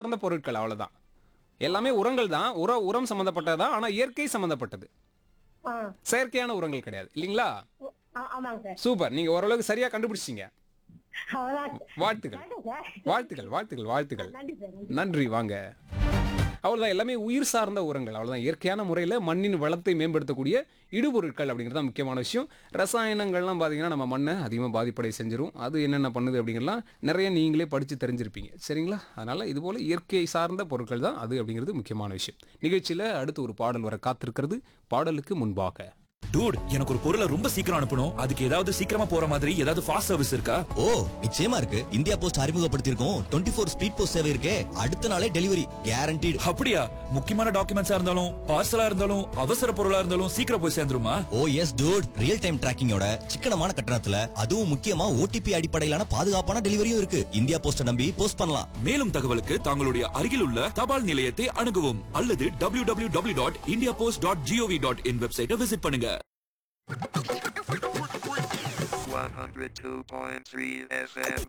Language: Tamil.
சார்ந்த பொருட்கள் அவ்வளவுதான் எல்லாமே உரங்கள் தான் உர உரம் சம்மந்தப்பட்டது தான் ஆனால் இயற்கை சம்மந்தப்பட்டது ஆ செயற்கையான உரங்கள் கிடையாது இல்லைங்களா ஓ, ஆ- ஆமாங்க சார் சூப்பர் நீங்க ஓரளவுக்கு சரியா கண்டுபிடிச்சிங்க அவ்வளோதான் வாழ்த்துக்கள் நன்றி சார் வாழ்த்துக்கள் வாழ்த்துக்கள் வாழ்த்துக்கள் நன்றி சார் நன்றி. நன்றி வாங்க அவ்வளோதான் எல்லாமே உயிர் சார்ந்த உரங்கள் அவ்வளோதான் இயற்கையான முறையில் மண்ணின் வளத்தை மேம்படுத்தக்கூடிய இடுபொருட்கள் அப்படிங்கிறது தான் முக்கியமான விஷயம் ரசாயனங்கள்லாம் பார்த்தீங்கன்னா நம்ம மண்ணை அதிகமாக பாதிப்படை செஞ்சிரும் அது என்னென்ன பண்ணுது அப்படிங்கிறலாம் நிறைய நீங்களே படித்து தெரிஞ்சிருப்பீங்க சரிங்களா அதனால் இதுபோல் இயற்கை சார்ந்த பொருட்கள் தான் அது அப்படிங்கிறது முக்கியமான விஷயம் நிகழ்ச்சியில் அடுத்து ஒரு பாடல் வர காத்திருக்கிறது பாடலுக்கு முன்பாக டூட் எனக்கு ஒரு பொருளை ரொம்ப சீக்கிரம் அனுப்பணும் அதுக்கு ஏதாவது சீக்கிரமா போற மாதிரி ஏதாவது ஃபாஸ்ட் சர்வீஸ் இருக்கா ஓ நிச்சயமா இருக்கு இந்தியா போஸ்ட் அறிமுகப்படுத்தியிருக்கோம் டுவெண்ட்டி ஃபோர் ஸ்பீட் போஸ்ட் சேவை இருக்கே அடுத்த நாளே டெலிவரி கேரண்டீடு அப்படியா முக்கியமான டாக்குமெண்ட்ஸா இருந்தாலும் பார்சலா இருந்தாலும் அவசர பொருளா இருந்தாலும் சீக்கிரம் போய் சேர்ந்துருமா oh yes dude real time டிராக்கிங்கோட சிக்கனமான கட்டணத்துல அதுவும் முக்கியமா ஓடிபி அடிப்படையிலான பாதுகாப்பான டெலிவரியும் இருக்கு இந்தியா போஸ்ட நம்பி போஸ்ட் பண்ணலாம் மேலும் தகவலுக்கு தங்களுடைய அருகில் உள்ள தபால் நிலையத்தை அணுகவும் அல்லது W W W dot India post dot G O V dot in வெப்சைட்டை விசிட் பண்ணுங்க 102.3 FM.